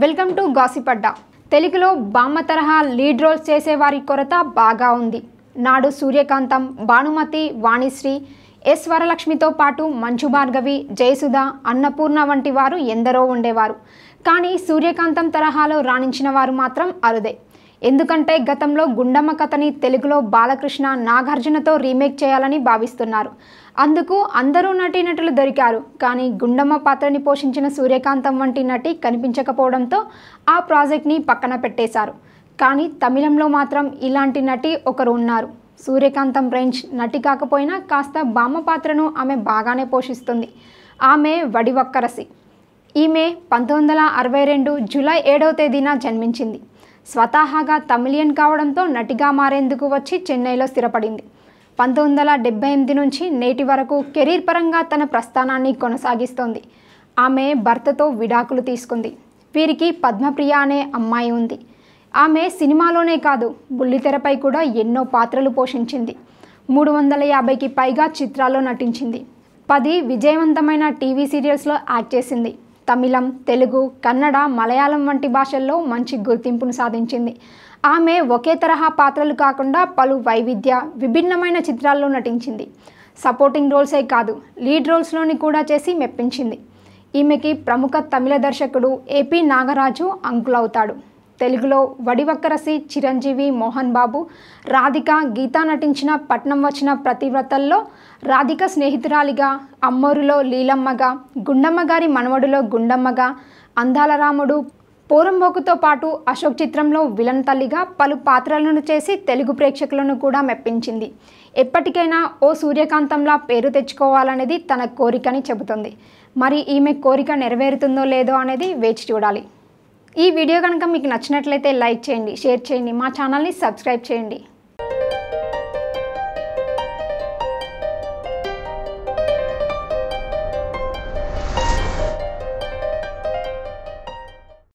welcome to గాసిపడ్డ తెలుగులో బామ్మ తరహా లీడ్ రోల్స్ చేసేవారి కొరత బాగా ఉంది నాడు సూర్యకాంతం భానుమతి వాణిశ్రీ ఎస్ వరలక్ష్మితో పాటు మంచు భార్గవి జయసుధ అన్నపూర్ణ వంటి వారు ఎందరో ఉండేవారు కానీ సూర్యకాంతం తరహాలో రాణించిన వారు మాత్రం అరుదే ఎందుకంటే గతంలో గుండమ్మ కథని తెలుగులో బాలకృష్ణ నాగార్జునతో రీమేక్ చేయాలని భావిస్తున్నారు అందుకు అందరూ నటీనటులు దొరికారు కానీ గుండమ్మ పాత్రని పోషించిన సూర్యకాంతం వంటి నటి కనిపించకపోవడంతో ఆ ప్రాజెక్ట్ని పక్కన పెట్టేశారు కానీ తమిళంలో మాత్రం ఇలాంటి నటి ఒకరు ఉన్నారు సూర్యకాంతం రేంజ్ నటి కాకపోయినా కాస్త బామ్మ పాత్రను ఆమె బాగానే పోషిస్తుంది ఆమె వడివక్కరసి ఈమె పంతొమ్మిది వందల అరవై రెండు జూలై ఏడవ తేదీన జన్మించింది స్వతహాగా తమిళియన్ కావడంతో నటిగా మారేందుకు వచ్చి చెన్నైలో స్థిరపడింది పంతొమ్మిది వందల డెబ్బై ఎనిమిది నుంచి నేటి వరకు కెరీర్ పరంగా తన ప్రస్థానాన్ని కొనసాగిస్తోంది ఆమె భర్తతో విడాకులు తీసుకుంది వీరికి పద్మప్రియ అనే అమ్మాయి ఉంది ఆమె సినిమాలోనే కాదు బుల్లితెరపై కూడా ఎన్నో పాత్రలు పోషించింది మూడు వందల యాభైకి పైగా చిత్రాల్లో నటించింది పది విజయవంతమైన టీవీ సీరియల్స్లో యాక్ట్ చేసింది తమిళం తెలుగు కన్నడ మలయాళం వంటి భాషల్లో మంచి గుర్తింపును సాధించింది ఆమె ఒకే తరహా పాత్రలు కాకుండా పలు వైవిధ్య విభిన్నమైన చిత్రాల్లో నటించింది సపోర్టింగ్ రోల్సే కాదు లీడ్ రోల్స్లోని కూడా చేసి మెప్పించింది ఈమెకి ప్రముఖ తమిళ దర్శకుడు ఏపీ నాగరాజు అంకులవుతాడు తెలుగులో వడివక్కరసి చిరంజీవి మోహన్ బాబు రాధిక గీత నటించిన పట్నం వచ్చిన ప్రతివ్రతల్లో రాధిక స్నేహితురాలిగా అమ్మోరులో లీలమ్మగా గుండమ్మ గారి మనవడులో గుండమ్మగా అందాల రాముడు పోరంబోకుతో పాటు అశోక్ చిత్రంలో విలన్ తల్లిగా పలు పాత్రలను చేసి తెలుగు ప్రేక్షకులను కూడా మెప్పించింది ఎప్పటికైనా ఓ సూర్యకాంతంలా పేరు తెచ్చుకోవాలనేది తన కోరికని చెబుతుంది మరి ఈమె కోరిక నెరవేరుతుందో లేదో అనేది వేచి చూడాలి ఈ వీడియో కనుక మీకు నచ్చినట్లయితే లైక్ చేయండి షేర్ చేయండి మా ఛానల్ని సబ్స్క్రైబ్ చేయండి